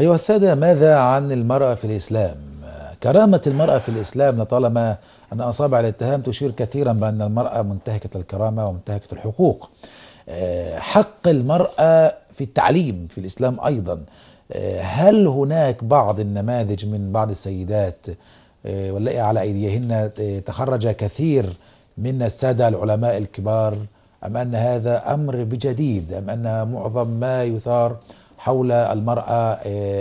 أيها السادة ماذا عن المرأة في الإسلام كرامة المرأة في الإسلام لطالما أن أصابع الاتهام تشير كثيرا بأن المرأة منتهكة الكرامة ومنتهكة الحقوق آه، حق المرأة في التعليم في الإسلام أيضا آه، هل هناك بعض النماذج من بعض السيدات آه، واللائي على أيديهن تخرج كثير من السادة العلماء الكبار أم أن هذا أمر بجديد أم أن معظم ما يثار حول المرأة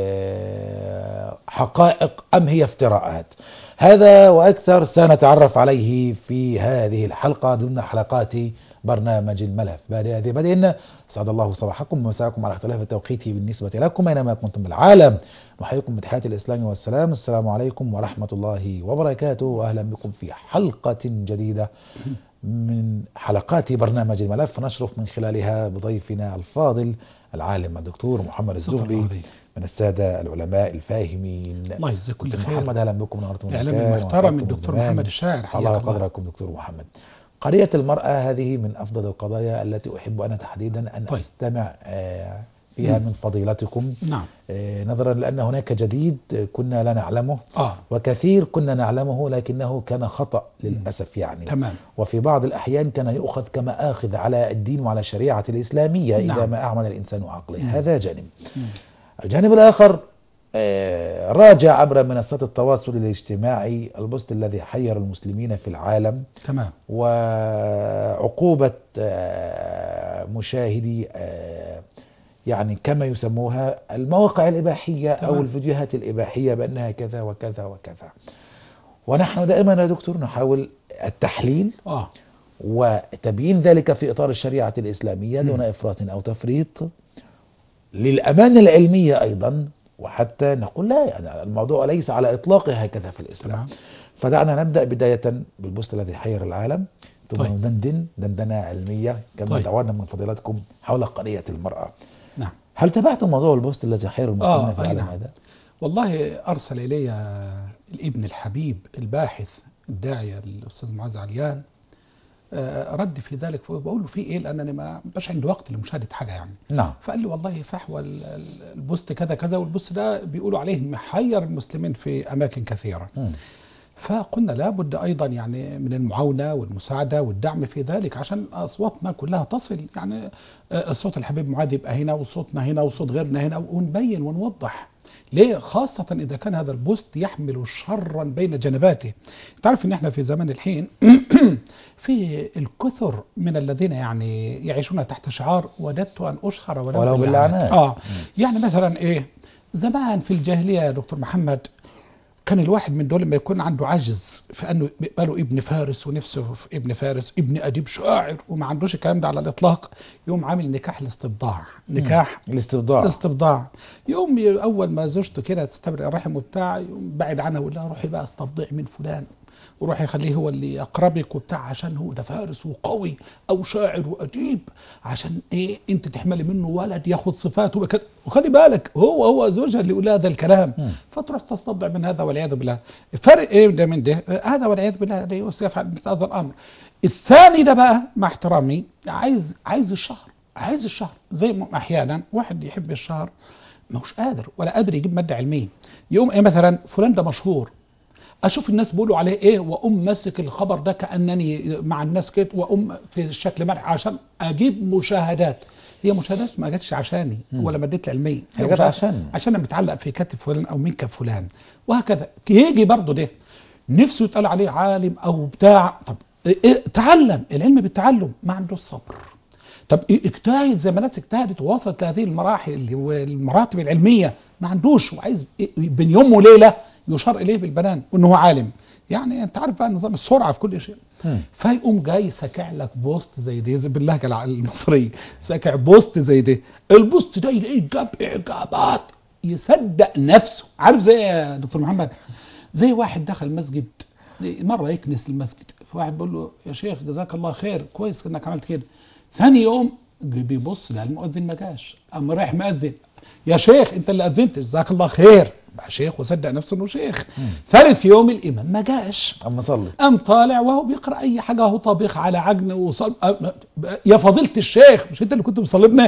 حقائق أم هي افتراءات هذا وأكثر سنتعرف عليه في هذه الحلقة ضمن حلقات برنامج الملف بعد هذه بدأنا أسعد الله صباحكم ومساءكم على اختلاف التوقيت بالنسبة لكم أينما كنتم بالعالم نحييكم بتحيات الإسلام والسلام السلام عليكم ورحمة الله وبركاته وأهلا بكم في حلقة جديدة من حلقات برنامج الملف نشرف من خلالها بضيفنا الفاضل العالم الدكتور محمد الزهري من السادة العلماء الفاهمين الله يجزاك كل خير محمد أهلا بكم نورتم الإعلام المحترم الدكتور محمد الشاعر الله قدركم دكتور محمد قضية المرأة هذه من أفضل القضايا التي أحب أنا تحديدا أن طيب. أستمع فيها من فضيلتكم نعم. نظرا لأن هناك جديد كنا لا نعلمه آه. وكثير كنا نعلمه لكنه كان خطأ للأسف يعني تمام. وفي بعض الأحيان كان يؤخذ كما آخذ على الدين وعلى الشريعة الإسلامية نعم. إذا ما أعمل الإنسان عقله هذا جانب الجانب الآخر راجع عبر منصات التواصل الاجتماعي البوست الذي حير المسلمين في العالم تمام وعقوبة مشاهدي يعني كما يسموها المواقع الإباحية تمام. أو الفيديوهات الإباحية بأنها كذا وكذا وكذا ونحن دائما يا دكتور نحاول التحليل آه. وتبيين ذلك في إطار الشريعة الإسلامية دون إفراط أو تفريط للأمانة العلمية أيضا وحتى نقول لا يعني الموضوع ليس على إطلاقه هكذا في الإسلام تمام. فدعنا نبدأ بداية بالبوست الذي حير العالم ثم طيب. ندندن دندنة علمية كما طيب. دعونا من فضيلتكم حول قضية المرأة نعم هل تابعتم موضوع البوست الذي حير المسلمين آه، في أي العالم نعم. هذا؟ والله أرسل إلي الابن الحبيب الباحث الداعية الأستاذ معاذ عليان آه، رد في ذلك فبقول له في إيه لأنني ما بقاش عندي وقت لمشاهدة حاجة يعني نعم فقال لي والله فحوى ال- ال- البوست كذا كذا والبوست ده بيقولوا عليه محير المسلمين في أماكن كثيرة مم. فقلنا لابد أيضا يعني من المعاونة والمساعدة والدعم في ذلك عشان أصواتنا كلها تصل يعني آه، صوت الحبيب معاذ يبقى هنا وصوتنا هنا وصوت غيرنا هنا ونبين ونوضح ليه خاصة إذا كان هذا البوست يحمل شرا بين جنباته تعرف إن إحنا في زمان الحين في الكثر من الذين يعني يعيشون تحت شعار وددت أن أشهر ولو, ولو باللعنات. آه يعني مثلا إيه زمان في الجاهلية يا دكتور محمد كان الواحد من دول لما يكون عنده عجز في انه يبقى له ابن فارس ونفسه في ابن فارس ابن اديب شاعر وما عندوش الكلام ده على الاطلاق يقوم عامل نكاح الاستبضاع نكاح الاستبضاع الاستبضاع يقوم ي- اول ما زوجته كده تستبرئ الرحم وبتاع يقوم بعد عنها ويقول لها روحي بقى استبضعي من فلان وروحي خليه هو اللي يقربك وبتاع عشان هو ده فارس وقوي او شاعر واديب عشان ايه انت تحملي منه ولد ياخد صفاته وكده وخلي بالك هو هو زوجها اللي يقول لها هذا الكلام مم. فتروح تستبضع من هذا والعياذ بالله الفرق ايه ده من ده آه، هذا والعياذ بالله لا يفعل مثل هذا الامر الثاني ده بقى مع احترامي عايز عايز الشهر عايز الشهر زي ما احيانا واحد يحب الشهر مش قادر ولا قادر يجيب ماده علميه يقوم ايه مثلا فلان ده مشهور اشوف الناس بيقولوا عليه ايه واقوم ماسك الخبر ده كانني مع الناس كده واقوم في الشكل مرح عشان اجيب مشاهدات هي مشاهدات ما جاتش عشاني مم. ولا مادتي العلميه هي جت مشاهدات عشان. عشان انا متعلق في كتف فلان او منكب فلان وهكذا يجي برضه ده نفسه يتقال عليه عالم او بتاع طب إيه تعلم العلم بالتعلم ما عندوش صبر طب إيه اجتهد زي ما الناس اجتهدت ووصلت لهذه المراحل اللي هو المراتب العلميه ما عندوش وعايز إيه بين يوم وليله يشار اليه بالبنان وان هو عالم يعني انت عارف بقى نظام السرعه في كل شيء مم. فيقوم جاي ساكع لك بوست زي ده زي باللهجه الع- المصريه ساكع بوست زي ده البوست ده يلاقيه جاب اعجابات يصدق نفسه عارف زي يا دكتور محمد زي واحد دخل مسجد مره يكنس المسجد فواحد بيقول له يا شيخ جزاك الله خير كويس انك عملت كده ثاني يوم بيبص لا المؤذن ما جاش قام رايح مؤذن يا شيخ انت اللي اذنت جزاك الله خير بقى شيخ وصدق نفسه انه شيخ ثالث يوم الامام ما جاش اما صلي قام طالع وهو بيقرا اي حاجه اهو طبيخ على عجن وصل أ- يا فضيله الشيخ مش انت اللي كنت مصلبنا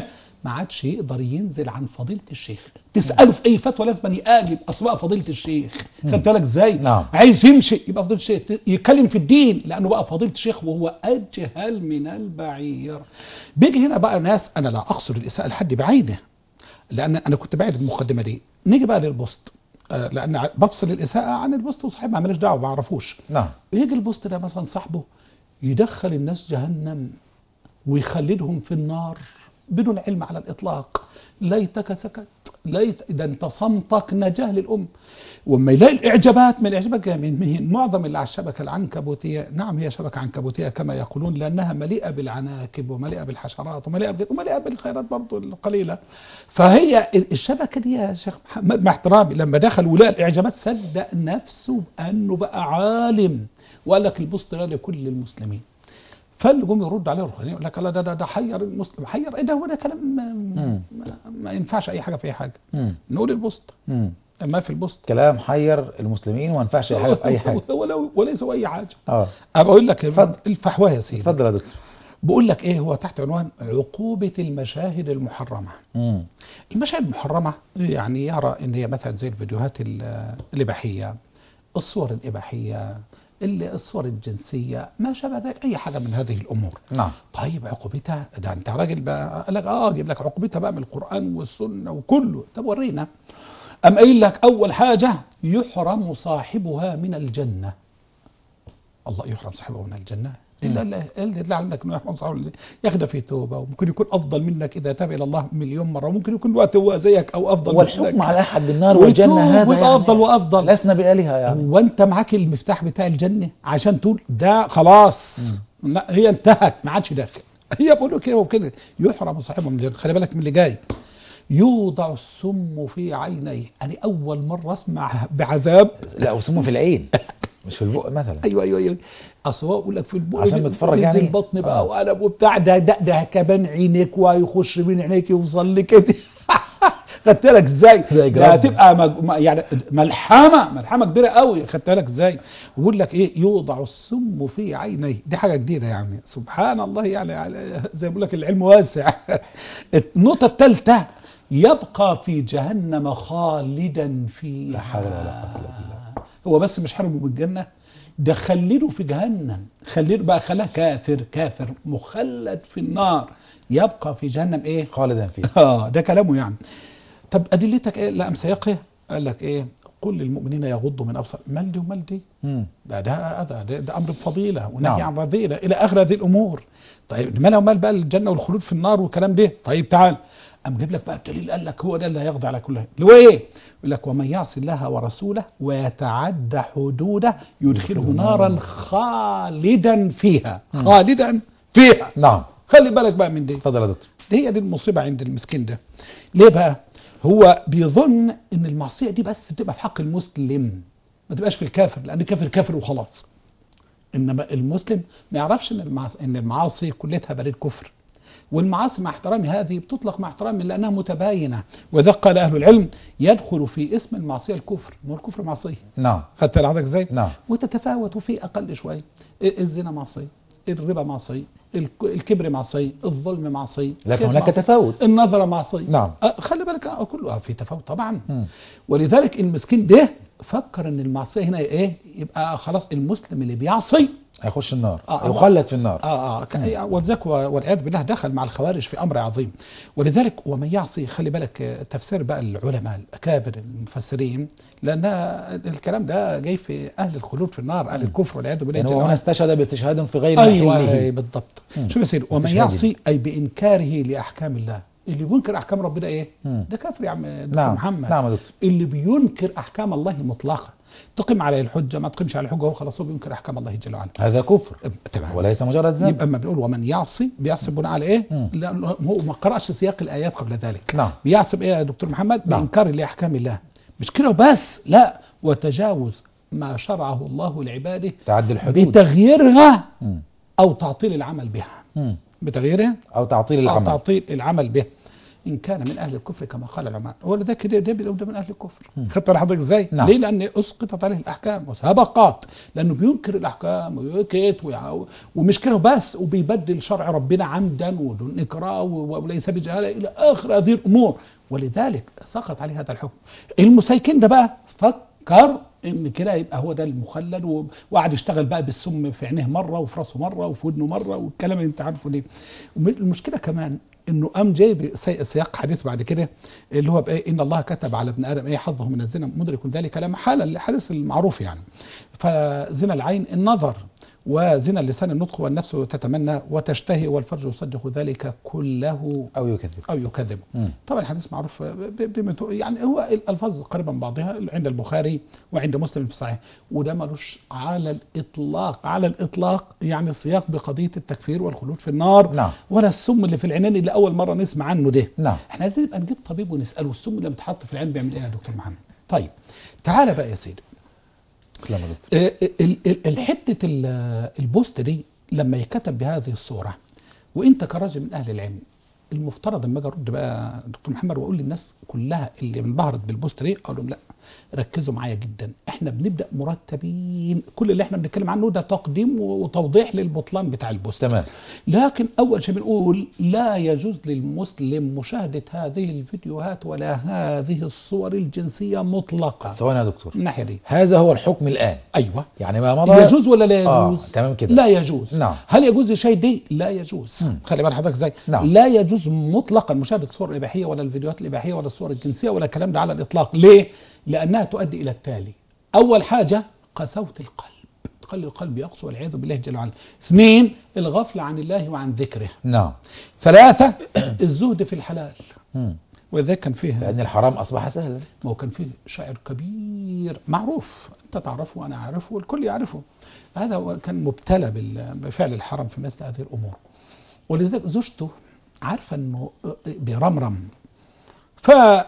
ما عادش يقدر ينزل عن فضيله الشيخ تساله في اي فتوى لازم يقاجب اصل بقى فضيله الشيخ خدت بالك ازاي نعم. عايز يمشي يبقى فضيله الشيخ يتكلم في الدين لانه بقى فضيله الشيخ وهو اجهل من البعير بيجي هنا بقى ناس انا لا اقصد الاساءه لحد بعينه لان انا كنت بعيد المقدمه دي نيجي بقى للبوست آه، لان ع- بفصل الاساءه عن البوست وصاحبها ماليش دعوه ما اعرفوش نعم يجي البوست ده مثلا صاحبه يدخل الناس جهنم ويخلدهم في النار بدون علم على الإطلاق ليتك سكت ليت ده انت صمتك نجاة للأم وما يلاقي الإعجابات من الإعجابات جاية من مين معظم اللي على الشبكة العنكبوتية نعم هي شبكة عنكبوتية كما يقولون لأنها مليئة بالعناكب ومليئة بالحشرات ومليئة بال- ومليئة بالخيرات برضو القليلة فهي الشبكة دي يا شيخ محمد مع احترامي لما دخل ولقى الإعجابات صدق نفسه بأنه بقى عالم وقال لك البوست ده لكل المسلمين فاللي جم يرد عليه الرخاني يقول لك لا ده ده ده حير المسلم حير ايه ده هو ده كلام ما, مم. ما, ما ينفعش اي حاجه في اي حاجه مم. نقول البوست مم. ما في البوست كلام حير المسلمين وما ينفعش اي حاجه في اي حاجه ولا وليس اي حاجه اه أبقى اقول لك اتفضل. الفحوى يا سيدي اتفضل يا دكتور بقول لك ايه هو تحت عنوان عقوبه المشاهد المحرمه مم. المشاهد المحرمه يعني يرى ان هي مثلا زي الفيديوهات ال- الاباحيه الصور الاباحيه ال- الصور الجنسيه ما شابه ذلك اي حاجه من هذه الامور نعم طيب عقوبتها ده انت راجل بقى قال لك اه اجيب لك عقوبتها بقى من القران والسنه وكله طب ورينا ام قايل لك اول حاجه يحرم صاحبها من الجنه الله يحرم صاحبه من الجنه الا الا الا إلا عندك انه يحرم صاحبه من الجنة. يا اخي ده في توبه وممكن يكون افضل منك اذا تاب الى الله مليون مره وممكن يكون الوقت هو زيك او افضل والحكم منك على احد بالنار والجنه ويتوب هذا ويبقى افضل وافضل لسنا بآلهة يعني وانت معاك المفتاح بتاع الجنه عشان تقول ده خلاص لا هي انتهت ما عادش داخل هي بيقولوا كده وكده يحرم صاحبه من الجنه خلي بالك من اللي جاي يوضع السم في عينيه انا اول مره اسمع بعذاب لا وسمه في العين مش في البق مثلا ايوه ايوه ايوه اصل هو يقول لك في البق عشان متفرج يعني؟ ينزل بطن بقى آه. وقلب وبتاع ده ده ده كمان عينيك ويخش من عينيك يوصل لكده خدت بالك ازاي؟ ده ده إجرام. هتبقى مج... م- يعني ملحمه ملحمه كبيره قوي خدت بالك ازاي؟ ويقول لك ايه يوضع السم في عينيه دي حاجه جديده يعني سبحان الله يعني, يعني زي ما بيقول لك العلم واسع النقطه الثالثه يبقى في جهنم خالدا فيها لا حول ولا قوة إلا بالله. هو بس مش حرمه بالجنه ده خلده في جهنم خلده بقى خلاه كافر كافر مخلد في النار يبقى في جهنم ايه خالدا فيه اه ده كلامه يعني طب ادلتك ايه لا امسيقه قال لك ايه قل للمؤمنين يغضوا من ابصار مال دي ومال دي مم. ده ده ده, ده, ده امر بفضيله ونهي نعم. عن رذيله الى اخر هذه الامور طيب مال ومال بقى الجنه والخلود في النار والكلام ده طيب تعال قام جايب لك بقى الدليل قال لك هو ده اللي هيقضي على كل هذا اللي هو ايه؟ يقول لك ومن يعص الله ورسوله ويتعدى حدوده يدخله نارا خالدا فيها خالدا فيها نعم خلي بالك بقى من دي اتفضل يا دكتور دي هي دي المصيبة عند المسكين ده ليه بقى هو بيظن ان المعصية دي بس بتبقى في حق المسلم ما تبقاش في الكافر لان الكافر كافر وخلاص انما المسلم ما يعرفش ان المعاصي, إن المعاصي كلها بريد كفر والمعاصي مع احترامي هذه بتطلق مع احترامي لانها متباينه وذا قال اهل العلم يدخل في اسم المعصيه الكفر ما هو الكفر معصيه نعم خدت حضرتك ازاي؟ نعم وتتفاوت في اقل شويه الزنا معصيه الربا معصيه الك- الكبر معصيه الظلم معصيه لكن الكذب هناك معصية. تفاوت النظره معصيه نعم. أه خلي بالك آه كله آه في تفاوت طبعا مم. ولذلك المسكين ده فكر ان المعصيه هنا ايه يبقى خلاص المسلم اللي بيعصي هيخش النار آه، يخلد في النار اه اه ك- ولذلك و- والعياذ بالله دخل مع الخوارج في امر عظيم ولذلك ومن يعصي خلي بالك آه، تفسير بقى العلماء الاكابر المفسرين لان الكلام ده جاي في اهل الخلود في النار اهل الكفر والعياذ بالله يعني جل هو هنا وعلا. استشهد باستشهاد في غير ايوه محله أيوة بالضبط مم. شوف يا سيدي ومن استشهاد يعصي اي بانكاره لاحكام الله اللي بينكر احكام ربنا ايه مم. ده كافر يا عم دكتور نعم محمد نعم يا دكتور اللي بينكر احكام الله مطلقا تقيم عليه الحجه ما تقيمش عليه الحجه هو خلاص هو بينكر احكام الله جل وعلا هذا كفر تمام وليس مجرد ذنب يبقى اما بنقول ومن يعصي بيعصي بناء على ايه؟ مم. لأنه هو ما قرأش سياق الايات قبل ذلك نعم بيعصي بايه يا دكتور محمد؟ نعم. بانكار لاحكام الله مش كده وبس لا وتجاوز ما شرعه الله لعباده تعدي الحدود بتغييرها مم. او تعطيل العمل بها مم. بتغييرها او تعطيل او العمل تعطيل العمل بها ان كان من اهل الكفر كما قال العلماء ولذلك ده, ده, ده, ده من اهل الكفر مم. خدت بالك حضرتك ازاي؟ نعم. ليه؟ لان اسقطت عليه الاحكام وسبقت لانه بينكر الاحكام ويكت ويع- ومش كده بس وبيبدل شرع ربنا عمدا ودون اكراه و- وليس بجهاله الى اخر هذه الامور ولذلك سقط عليه هذا الحكم المسيكين ده بقى فكر ان كده يبقى هو ده المخلد و- وقعد يشتغل بقى بالسم في عينيه مره وفي راسه مره وفي ودنه مره والكلام اللي انت عارفه ليه وم- المشكله كمان انه قام جايب سي- سياق حديث بعد كده اللي هو بايه ان الله كتب على ابن ادم ايه حظه من الزنا مدرك ذلك لا محاله الحديث المعروف يعني فزنا العين النظر وزنا اللسان النطق والنفس تتمنى وتشتهي والفرج يصدق ذلك كله أو يكذب او يكذب مم. طبعا الحديث معروف ب- بما تو- يعني هو الالفاظ قريبه من بعضها عند البخاري وعند مسلم في الصحيح وده ملوش على الاطلاق على الاطلاق يعني سياق بقضيه التكفير والخلود في النار نعم. ولا السم اللي في العينين اللي اول مره نسمع عنه ده نعم احنا عايزين نبقى نجيب طبيب ونساله السم اللي بتحط في العين بيعمل ايه يا دكتور محمد طيب تعالى بقى يا سيدي تسلم يا دكتور آه، ال- ال- الحته ال- البوست دي لما يكتب بهذه الصوره وانت كراجل من اهل العلم المفترض لما اجي ارد بقى دكتور محمد واقول للناس كلها اللي انبهرت بالبوست دي اقول لهم لا ركزوا معايا جدا احنا بنبدا مرتبين كل اللي احنا بنتكلم عنه ده تقديم وتوضيح للبطلان بتاع البوست تمام لكن اول شيء بنقول لا يجوز للمسلم مشاهده هذه الفيديوهات ولا هذه الصور الجنسيه مطلقا ثواني يا دكتور من الناحيه دي هذا هو الحكم الآن ايوه يعني ما مضى يجوز ولا لا آه يجوز؟ تمام كده لا يجوز نعم. هل يجوز شيء دي؟ لا يجوز مم. خلي بال حضرتك ازاي؟ نعم. لا يجوز مطلقا مشاهده الصور الاباحيه ولا الفيديوهات الاباحيه ولا الصور الجنسيه ولا الكلام ده على الاطلاق، ليه؟ لانها تؤدي الى التالي. اول حاجه قساوه القلب. تخلي القلب يقسو والعياذ بالله جل وعلا. اثنين الغفله عن الله وعن ذكره. نعم ثلاثه الزهد في الحلال. مم. ولذلك كان فيه لأن الحرام أصبح سهلا ما هو كان فيه شاعر كبير معروف انت تعرفه وانا اعرفه والكل يعرفه هذا هو كان مبتلى بال- بفعل الحرام في مثل هذه الامور ولذلك زوجته عارفه انه بيرمرم ف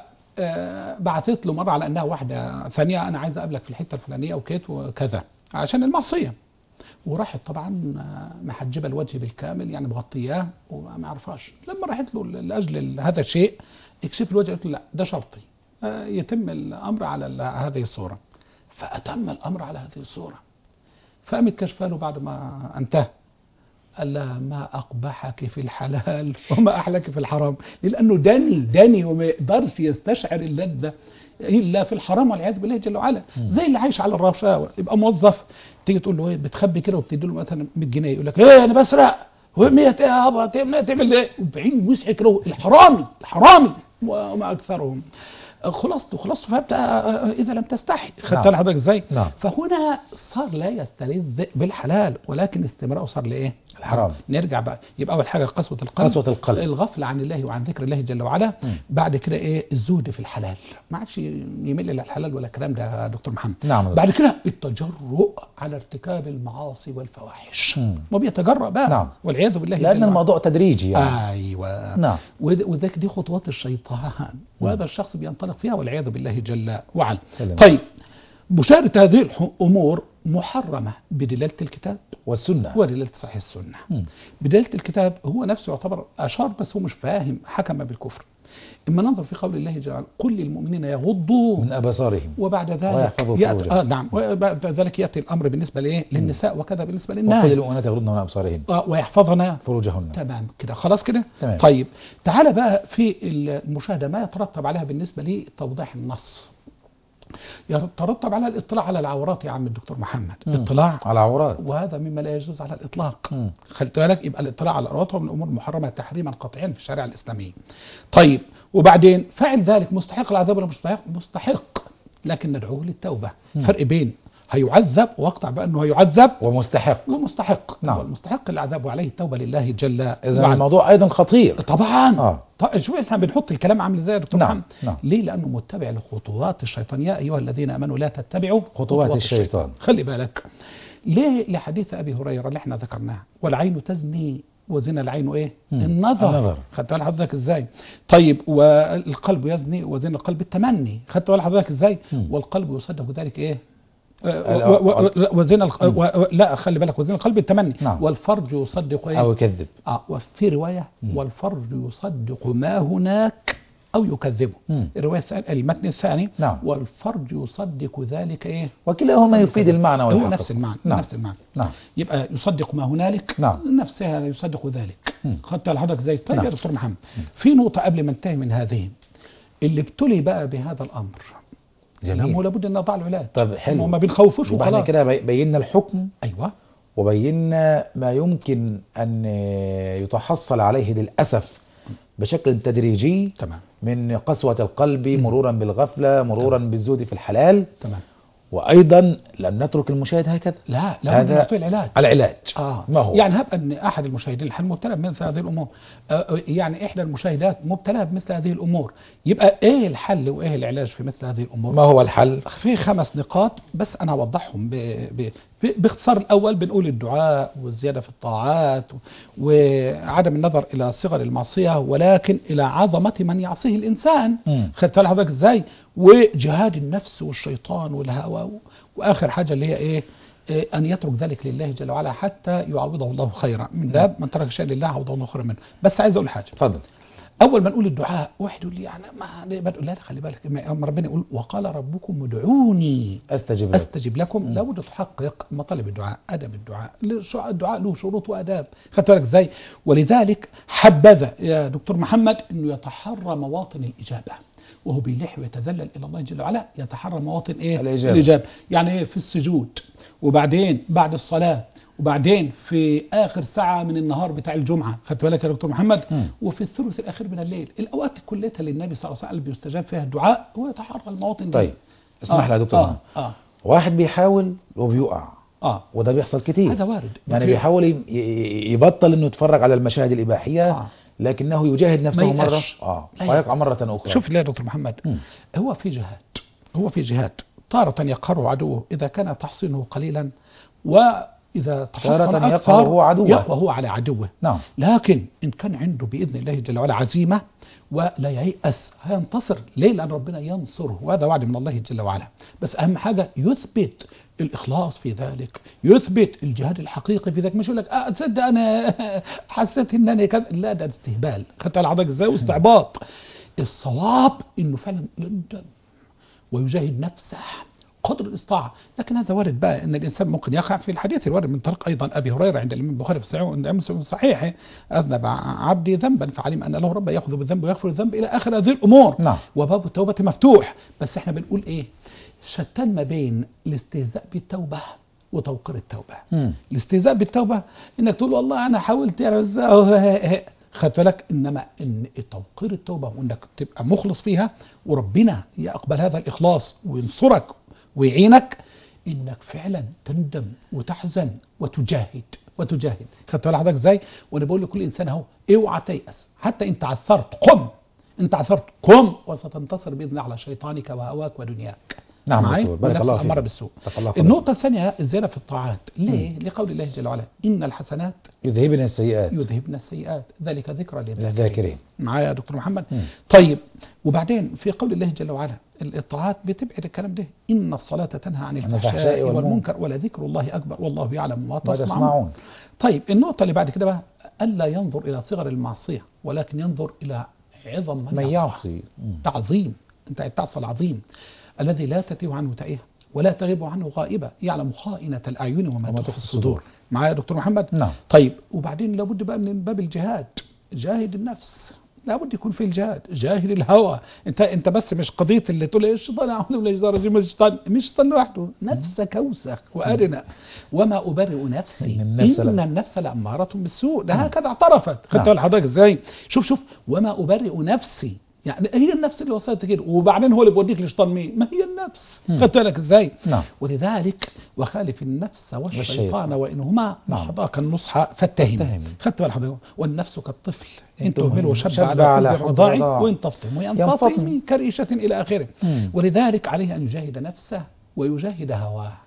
آه، بعثت له مره على انها واحده ثانيه انا عايز اقابلك في الحته الفلانيه وكيت وكذا عشان المعصيه وراحت طبعا آه، محجبه الوجه بالكامل يعني مغطياه وما يعرفهاش لما راحت له لاجل هذا الشيء اكشف الوجه قلت له لا ده شرطي آه، يتم الامر على ال- هذه الصوره فاتم الامر على هذه الصوره فقامت كشفه له بعد ما انتهى قال لها ما اقبحك في الحلال وما احلك في الحرام لانه دني دني وما يقدرش يستشعر اللذه الا في الحرام والعياذ بالله جل وعلا زي اللي عايش على الرشاوى يبقى موظف تيجي تقول له ايه بتخبي كده وبتدي له مثلا 100 جنيه يقول لك ايه انا بسرق و100 ايه يابا تعمل تعمل ايه وبعين وسع كده الحرامي الحرامي وما اكثرهم خلصته خلصته فابدا اذا لم تستحي خدت نعم. حضرتك ازاي نعم. فهنا صار لا يستلذ بالحلال ولكن استمراره صار لايه الحرام. نرجع بقى يبقى اول حاجه قسوه القلب قسوة القلب. الغفله عن الله وعن ذكر الله جل وعلا مم. بعد كده ايه الزهد في الحلال ما عادش يميل الى الحلال ولا الكلام ده يا دكتور محمد نعم يا دكتور. بعد كده التجرؤ على ارتكاب المعاصي والفواحش مم. ما بيتجرأ بقى نعم. والعياذ بالله لأن جل وعلا. الموضوع تدريجي يعني ايوه نعم. ود- وذاك دي خطوات الشيطان وهذا الشخص بينطلق فيها والعياذ بالله جل وعلا سلام. طيب مشاهده هذه الامور محرمه بدلاله الكتاب والسنة ودلاله صحيح السنه مم. بدلاله الكتاب هو نفسه يعتبر اشار بس هو مش فاهم حكم بالكفر اما ننظر في قول الله جل وعلا قل للمؤمنين يغضوا من أبصارهم وبعد ذلك ويحفظوا يأتي فروجهم. آه نعم وبعد ذلك ياتي الامر بالنسبه لايه للنساء وكذا بالنسبه وقل للناس للمؤمنات يغضن من أبصارهن آه ويحفظنا فروجهن تمام كده خلاص كده تمام. طيب تعال بقى في المشاهده ما يترتب عليها بالنسبه لتوضيح النص يترتب على الاطلاع على العورات يا عم الدكتور محمد مم. اطلاع على عورات وهذا مما لا يجوز على الاطلاق مم. خلت بالك يبقى الاطلاع على العورات هو من الامور المحرمه تحريما قطعيا في الشريعه الاسلاميه طيب وبعدين فاعل ذلك مستحق العذاب ولا مستحق مستحق لكن ندعوه للتوبه مم. فرق بين هيعذب واقطع بانه هيعذب ومستحق ومستحق نعم. هو المستحق العذاب وعليه التوبه لله جل إذا وعلا الموضوع أيضا خطير طبعا آه. طيب شوف احنا بنحط الكلام عامل ازاي يا دكتور نعم، محمد نعم. ليه لانه متبع لخطوات الشيطان يا ايها الذين امنوا لا تتبعوا خطوات الشيطان. خلي بالك ليه لحديث ابي هريره اللي احنا ذكرناه والعين تزني وزنا العين ايه مم. النظر النظر. خدت بال حضرتك ازاي طيب والقلب يزني وزنا القلب التمني خدت بال حضرتك ازاي مم. والقلب يصدق ذلك ايه آه، و- و- و- لا، وزين الق... و... و- لا خلي بالك وزين القلب التمني نعم. والفرج يصدق ايه أو يكذب اه وفي روايه مم. والفرج يصدق ما هناك او يكذبه مم. الروايه الثانية المتن الثاني نعم. والفرج يصدق ذلك ايه وكلاهما يفيد المعنى هو والحقيقة نفس المعنى نعم نفس المعنى نعم يبقى يصدق ما هنالك نعم. نفسها يصدق ذلك مم. خدت على حضرتك زي طيب نعم. يا دكتور محمد في نقطه قبل ما انتهي من هذه اللي ابتلي بقى بهذا الامر جميل. لا هو لابد ان نضع له علاج طب حلو. ما بنخوفوش يبقى احنا وخلاص كده بي- بينا الحكم ايوه وبينا ما يمكن أن يتحصل عليه للأسف بشكل تدريجي تمام من قسوة القلب مرورا بالغفلة مرورا بالزهد في الحلال تمام وأيضا لم نترك المشاهد هكذا لا لا هذا نعطيه العلاج العلاج آه. ما هو يعني هب ان احد المشاهدين الحين مبتلى بمثل هذه الامور آه يعني احدى المشاهدات مبتلى بمثل هذه الامور يبقى ايه الحل وايه العلاج في مثل هذه الامور ما هو الحل في خمس نقاط بس انا هوضحهم ب... ب... ب... باختصار الاول بنقول الدعاء والزياده في الطاعات وعدم النظر الى صغر المعصيه ولكن الى عظمه من يعصيه الانسان مم. خدت بالك حضرتك ازاي وجهاد النفس والشيطان والهوى و... واخر حاجه اللي هي ايه إيه، أن يترك ذلك لله جل وعلا حتى يعوضه الله خيرا من باب من ترك شيئا لله عوضه الله خيرا منه بس عايز أقول حاجة تفضل اول ما نقول الدعاء واحد يقول لي يعني ما ليه بنقول لا لا خلي بالك اما ربنا يقول وقال ربكم ادعوني أستجب لك استجب لكم لابد تحقق مطالب الدعاء ادب الدعاء للش- الدعاء له شروط واداب خدت بالك ازاي ولذلك حبذا يا دكتور محمد انه يتحرى مواطن الاجابه وهو بيلح ويتذلل الى الله جل وعلا يتحرى مواطن ايه الإجابة. الاجابه يعني ايه في السجود وبعدين بعد الصلاه وبعدين في اخر ساعه من النهار بتاع الجمعه خدت بالك يا دكتور محمد مم. وفي الثلث الاخير من الليل الاوقات كلها اللي النبي صلى الله عليه وسلم بيستجاب فيها الدعاء هو يتحرى المواطن دي طيب اسمح لي يا دكتور اه محمد. اه, واحد بيحاول وبيقع آه. وده بيحصل كتير هذا وارد يعني في- بيحاول ي- ي- يبطل انه يتفرج على المشاهد الإباحية آه. لكنه يجاهد نفسه ما مرة ييأس. اه لا ويقع ييأس. مرة أخرى شوف ليه يا دكتور محمد مم. هو في جهاد هو في جهاد تارة يقهر عدوه إذا كان تحصينه قليلا وإذا تحصن تارة يقهر أكثر هو عدوه. يقوى هو على عدوه نعم لكن إن كان عنده بإذن الله جل وعلا عزيمة ولا ييأس هينتصر ليه لأن ربنا ينصره وهذا وعد من الله جل وعلا بس أهم حاجة يثبت الإخلاص في ذلك يثبت الجهاد الحقيقي في ذلك مش يقول لك آه تصدق أنا حسيت إن أنا كذا لا ده استهبال خدت على حضرتك إزاي واستعباط الصواب إنه فعلا يندم ويجاهد نفسه قدر الاستطاعة لكن هذا وارد بقى ان الانسان ممكن يقع في الحديث الوارد من طريق ايضا ابي هريره عند الامام البخاري في صحيح وعند مسلم في صحيحه اذنب عبدي ذنبا فعلم ان له رب ياخذ بالذنب ويغفر الذنب الى اخر هذه الامور نعم. وباب التوبه مفتوح بس احنا بنقول ايه شتان ما بين الاستهزاء بالتوبه وتوقير التوبه مم. الاستهزاء بالتوبه انك تقول والله انا حاولت يعني بس أهو خدت بالك انما ان توقير التوبه وانك تبقى مخلص فيها وربنا يقبل هذا الاخلاص وينصرك ويعينك انك فعلا تندم وتحزن وتجاهد وتجاهد خدت بالك حضرتك ازاي وانا بقول لكل انسان اهو اوعى تيأس حتى انت عثرت قم انت عثرت قم وستنتصر باذن الله على شيطانك وهواك ودنياك نعم معايا؟ دكتور، بارك ونفس الله الاماره فيك. بالسوء بارك الله فيك. النقطه الثانيه الزياده في الطاعات ليه لقول الله جل وعلا ان الحسنات يذهبنا السيئات يذهبن السيئات ذلك ذكرى للذاكرين للذاكرين معايا يا دكتور محمد مم. طيب وبعدين في قول الله جل وعلا الطاعات بتبعد الكلام ده ان الصلاه تنهى عن الفحشاء الفحشاء والمنكر. والمنكر ولذكر الله اكبر والله يعلم ما ما تصنعون تسمعون طيب النقطه اللي بعد كده بقى الا ينظر الى صغر المعصيه ولكن ينظر الى عظم من, من يعصى. يعصي مم. تعظيم انت تعصى العظيم الذي لا تتيه عنه تائه ولا تغيب عنه غائبة يعلم خائنة الأعين وما وما تخفي الصدور معايا يا دكتور محمد نعم. طيب وبعدين لابد بقى من باب الجهاد جاهد النفس لابد يكون في الجهاد جاهد الهوى انت انت بس مش قضيه اللي تقول ايه الشيطان اعوذ بالله من الشيطان الرجيم الشيطان مش الشيطان لوحده نفسك اوسخ وارنا وما ابرئ نفسي إن النفس ان لا- النفس لاماره بالسوء ده هكذا اعترفت خدت نعم. بال حضرتك ازاي شوف شوف وما ابرئ نفسي يعني هي النفس اللي وصلت كده وبعدين هو اللي بيوديك للشيطان مين ما هي النفس مم. خدت بالك ازاي نعم ولذلك وخالف النفس والشيطان والشيطان. وانهما نعم. محضاك النصح فاتهم فاتهم. خدت بالك حضرتك والنفس كالطفل إن ان تهمله شب شب على على حب حب رضاع رضاع. وان تفطم ينفطم. وينفطم كريشه الى اخره مم. ولذلك عليه ان يجاهد نفسه ويجاهد هواه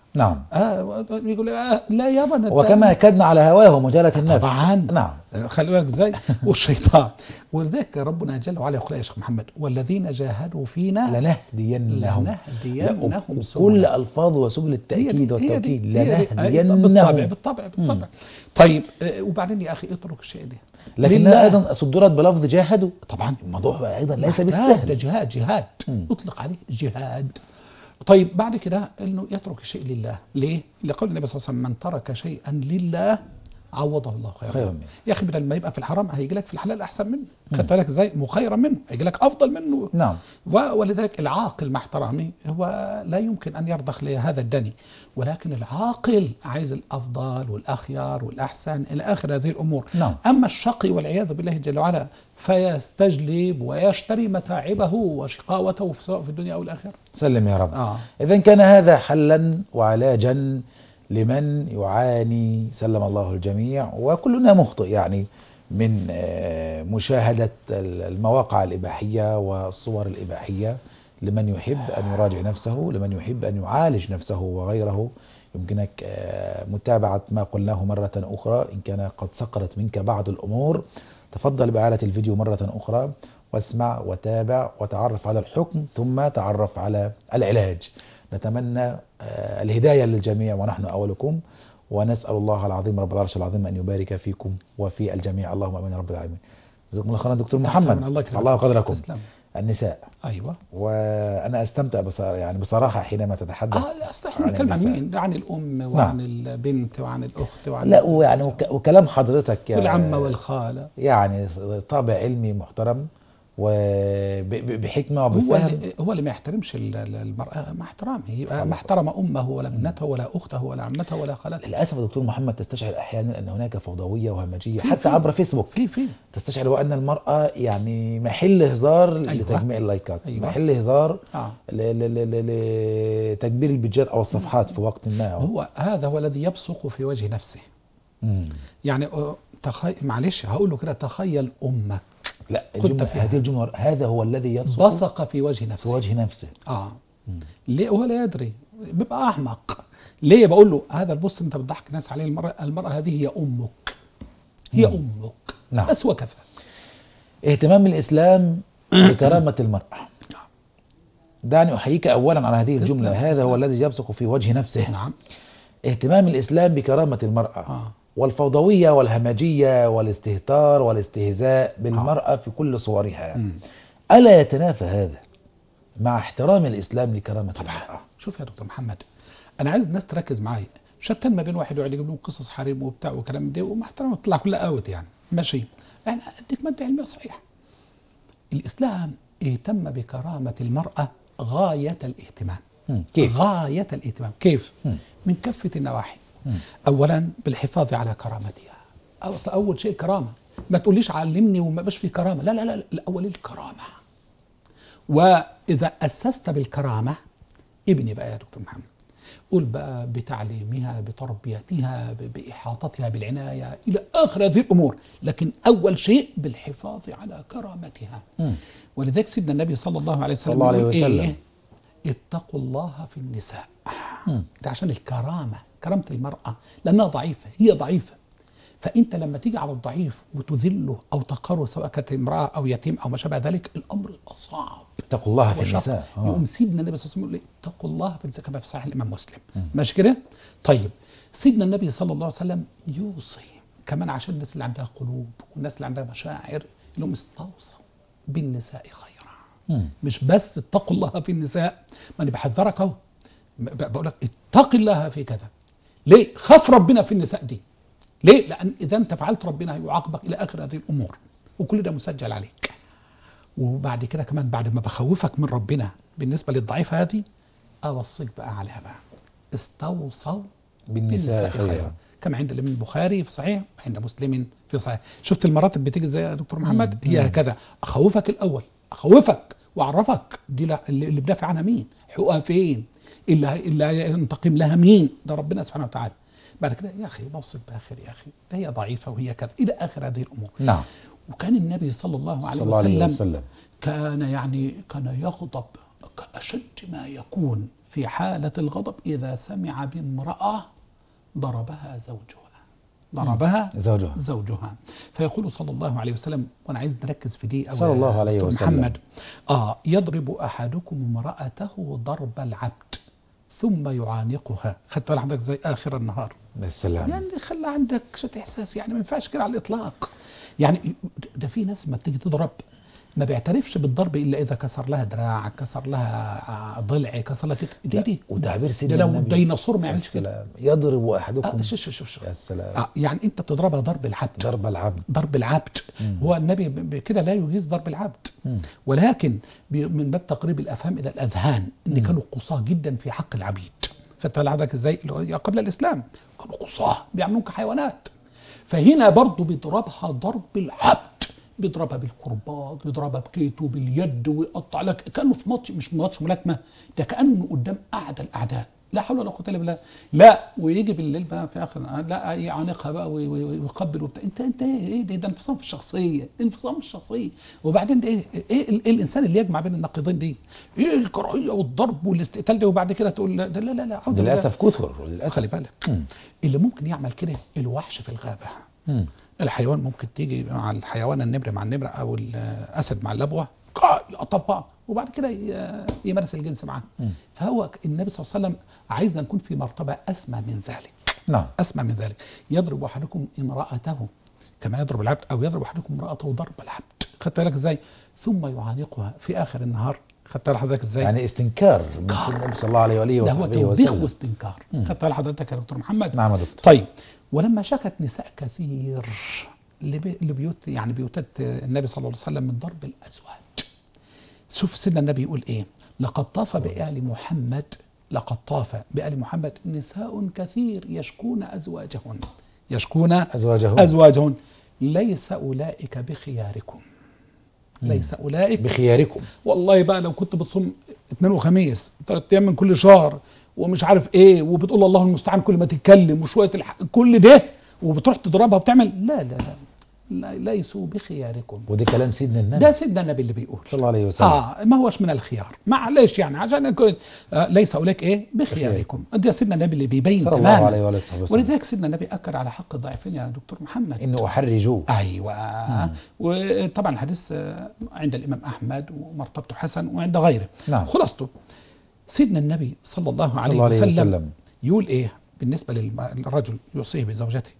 نعم آه يقول آه لا يابا أنا وكما كدنا على هواه مجالة النفس طبعا نعم آه، خلي بالك ازاي والشيطان ولذلك ربنا جل وعلا يقول يا شيخ محمد والذين جاهدوا فينا لنهدينهم لنهدينهم لا، كل سبلنا. ألفاظ وسبل هي التأكيد دي- هي والتوكيد دي- هي دي. أي، بالطبع لنهدينهم بالطبع بالطبع طيب آه، وبعدين يا اخي اترك الشيء ده لكنها لله. أيضا صدرت بلفظ جاهدوا طبعا الموضوع أيضا ليس محتاج، بالسهل ده جهاد جهاد مم. اطلق عليه جهاد طيب بعد كده انه يترك الشيء لله ليه لقول النبي صلى الله عليه وسلم من ترك شيئا لله عوضه الله خيرا خيرا منه. منه. يا اخي بدل ما يبقى في الحرام هيجي لك في الحلال احسن منه خدت بالك ازاي مخيرا منه هيجي لك افضل منه نعم و- ولذلك العاقل مع احترامي هو لا يمكن ان يرضخ لهذا الدني ولكن العاقل عايز الافضل والاخيار والاحسن الى اخر هذه الامور نعم. اما الشقي والعياذ بالله جل وعلا فيستجلب ويشتري متاعبه وشقاوته في- سواء في الدنيا او الاخره سلم يا رب اه إذا كان هذا حلا وعلاجا لمن يعاني سلم الله الجميع وكلنا مخطئ يعني من آه، مشاهدة المواقع الإباحية والصور الإباحية لمن يحب أن يراجع نفسه لمن يحب أن يعالج نفسه وغيره يمكنك آه، متابعة ما قلناه مرة أخرى إن كان قد سقطت منك بعض الأمور تفضل بإعادة الفيديو مرة أخرى واسمع وتابع وتعرف على الحكم ثم تعرف على العلاج نتمنى آه، الهداية للجميع ونحن أولكم ونسأل الله العظيم رب العرش العظيم أن يبارك فيكم وفي الجميع اللهم آمين يا رب العالمين جزاكم الله خيرا دكتور محمد الله يكرمك. الله قدركم تسلم. النساء ايوه وأنا أستمتع بصراحة يعني بصراحة حينما تتحدث اه لا استحي عن نتكلم عن النساء. مين عن الام وعن البنت وعن الاخت وعن لا ويعني وك- وكلام حضرتك يعني والعمه والخاله يعني طابع علمي محترم وبحكمة هو وبفهم اللي هو اللي ما يحترمش ال- ال- المرأة مع احترامه يبقى ما احترم أمه ولا ابنته ولا أخته ولا عمته ولا خالته للأسف يا دكتور محمد تستشعر أحيانا أن هناك فوضوية وهمجية في- حتى في. عبر فيسبوك في في تستشعر وأن المرأة يعني محل هزار أيوة. لتجميع اللايكات أيوة. محل هزار آه. ل- ل- ل- ل- لتكبير البيجات أو الصفحات في وقت ما هو هذا هو الذي يبصق في وجه نفسه مم. يعني آه، تخي... معلش هقول له كده تخيل أمك لا قلت الجملة فيها. هذه الجملة هذا هو الذي يبصق بصق في وجه في نفسه وجه نفسه اه مم. ليه هو لا يدري بيبقى أحمق ليه بقول له هذا البص انت بتضحك الناس عليه المرأة المرأة هذه هي أمك هي مم. أمك نعم. بس وكفى اهتمام الإسلام بكرامة المرأة دعني أحييك أولا على هذه تسلم، الجملة هذا تسلم. هو الذي يبصق في وجه نفسه نعم اهتمام الإسلام بكرامة المرأة آه. والفوضوية والهمجية والاستهتار والاستهزاء بالمرأة في كل صورها مم. ألا يتنافى هذا مع احترام الإسلام لكرامة المرأة شوف يا دكتور محمد انا عايز الناس تركز معايا شتان ما بين واحد يقعد يجيب لهم قصص حريم وبتاع وكلام ده ومع احترامي تطلع كلها اوت يعني ماشي يعني اديك ماده علميه صحيحه الاسلام اهتم بكرامه المراه غايه الاهتمام مم. كيف؟ غايه الاهتمام كيف مم. من كافه النواحي مم. اولا بالحفاظ على كرامتها أصل اول شيء كرامه ما تقوليش علمني وما بقاش في كرامه لا لا لا الاول الكرامه واذا اسست بالكرامه ابني بقى يا دكتور محمد قول بقى بتعليمها بتربيتها ب- باحاطتها بالعنايه الى اخر هذه الامور لكن اول شيء بالحفاظ على كرامتها مم. ولذلك سيدنا النبي صلى الله عليه وسلم صلى الله عليه يقول وسلم. إيه؟ اتقوا الله في النساء مم. ده عشان الكرامة كرامة المرأة لأنها ضعيفة هي ضعيفة فأنت لما تيجي على الضعيف وتذله أو تقره سواء كانت امرأة أو يتيم أو ما شابه ذلك الأمر صعب اتقوا الله في وشق. النساء آه. يقوم سيدنا النبي صلى الله عليه وسلم يقول إيه؟ اتقوا الله في النساء كما في صحيح الإمام مسلم مم. ماشي كده طيب سيدنا النبي صلى الله عليه وسلم يوصي كمان عشان الناس اللي عندها قلوب والناس اللي عندها مشاعر لهم استوصوا بالنساء خيرا مم. مش بس اتقوا الله في النساء ما انا بحذرك اهو ب- بقول لك اتق الله في كذا ليه خاف ربنا في النساء دي ليه لان اذا انت فعلت ربنا هيعاقبك الى اخر هذه الامور وكل ده مسجل عليك وبعد كده كمان بعد ما بخوفك من ربنا بالنسبه للضعيفه هذه اوصيك بقى عليها بقى استوصوا بالنساء خيرا كما عند الامام البخاري في صحيح وعند مسلم في صحيح شفت المراتب بتيجي ازاي يا دكتور محمد مم. هي مم. هكذا اخوفك الاول اخوفك واعرفك دي لا اللي اللي بدافع عنها مين حقوقها فين اللي اللي ينتقم لها مين ده ربنا سبحانه وتعالى بعد كده يا اخي بوصف باخر يا اخي ده هي ضعيفه وهي كذا الى اخر هذه الامور نعم وكان النبي صلى الله عليه صلى الله عليه وسلم وسلم كان يعني كان يغضب كأشد ما يكون في حالة الغضب إذا سمع بامرأة ضربها زوجها ضربها زوجها زوجها فيقول صلى الله عليه وسلم وانا عايز نركز في دي أو صلى الله عليه دكتور وسلم. محمد اه يضرب احدكم امراته ضرب العبد ثم يعانقها خدت بالك حضرتك زي اخر النهار السلام يعني خلى عندك شويه احساس يعني ما ينفعش كده على الاطلاق يعني ده في ناس ما بتيجي تضرب ما بيعترفش بالضرب الا اذا كسر لها دراع كسر لها ضلع كسر لها كده دي دي وتعبير ده سيدنا لو النبي الديناصور ما يعملش كده السلام يضرب احدكم آه شوف شوف شوف يا سلام آه يعني انت بتضربها ضرب العبد ضرب العبد ضرب العبد مم. هو النبي ب- ب- كده لا يجيز ضرب العبد مم. ولكن بي- من باب تقريب الافهام الى الاذهان ان مم. كانوا قصاه جدا في حق العبيد خدت بالك حضرتك ازاي اللي هو قبل الاسلام كانوا قصاه بيعملون كحيوانات فهنا برضه بيضربها ضرب العبد بيضربها بالكرباج بيضربها بكيته باليد ويقطع لك كانه في ماتش مش ماتش ملاكمه ده كانه قدام اعدى الاعداء لا حول ولا قوه الا بالله لا ويجي بالليل بقى في اخر لا يعانقها بقى وي- وي- ويقبل وبتاع انت انت ايه إيه ده, ده انفصام في الشخصيه انفصام في الشخصيه وبعدين ده ايه ايه ال- إيه الانسان اللي يجمع بين النقيضين دي ايه الكراهيه والضرب والاستقتال ده وبعد كده تقول لا لا لا, لا عودة للاسف كثر بالله. للاسف خلي بالك مم. اللي ممكن يعمل كده الوحش في الغابه مم. الحيوان ممكن تيجي مع الحيوان النمر مع النمر او الاسد مع اللبوه كا- يقطب بعض وبعد كده ي- يمارس الجنس معاه مم. فهو النبي صلى الله عليه وسلم عايزنا نكون في مرتبه اسمى من ذلك نعم اسمى من ذلك يضرب احدكم امراته كما يضرب العبد او يضرب احدكم امراته ضرب العبد خدت بالك ازاي ثم يعانقها في اخر النهار خدت بالك حضرتك ازاي يعني استنكار من استنكار. النبي صلى الله عليه واله ده هو وصحبه توبيخ وسلم واستنكار مم. خدت بالك حضرتك يا دكتور محمد نعم يا دكتور طيب ولما شكت نساء كثير لبي- لبيوت يعني بيوتات النبي صلى الله عليه وسلم من ضرب الازواج شوف سيدنا النبي يقول ايه لقد طاف بآل محمد لقد طاف بآل محمد نساء كثير يشكون أزواجهن يشكون ازواجه أزواجهن ليس أولئك بخياركم ليس أولئك بخياركم والله بقى لو كنت بتصوم اثنين وخميس ثلاث ايام من كل شهر ومش عارف ايه وبتقول الله المستعان كل ما تتكلم وشويه الح... كل ده وبتروح تضربها وبتعمل لا لا لا, لا ليسوا بخياركم وده كلام سيدنا النبي ده سيدنا النبي اللي بيقول صلى الله عليه وسلم اه ما هوش من الخيار معلش يعني عشان يكون آه ليس اولئك ايه بخياركم ده سيدنا النبي اللي بيبين صلى الله تماما عليه وآله وصحبه وسلم ولذلك سيدنا النبي اكد على حق الضعيفين يا دكتور محمد انه احرجوه ايوه مم. وطبعا الحديث آه، عند الامام احمد ومرتبته حسن وعند غيره نعم خلاصته سيدنا النبي صلى الله صلى عليه, الله عليه وسلم, وسلم يقول ايه بالنسبه للم- للرجل يوصيه بزوجته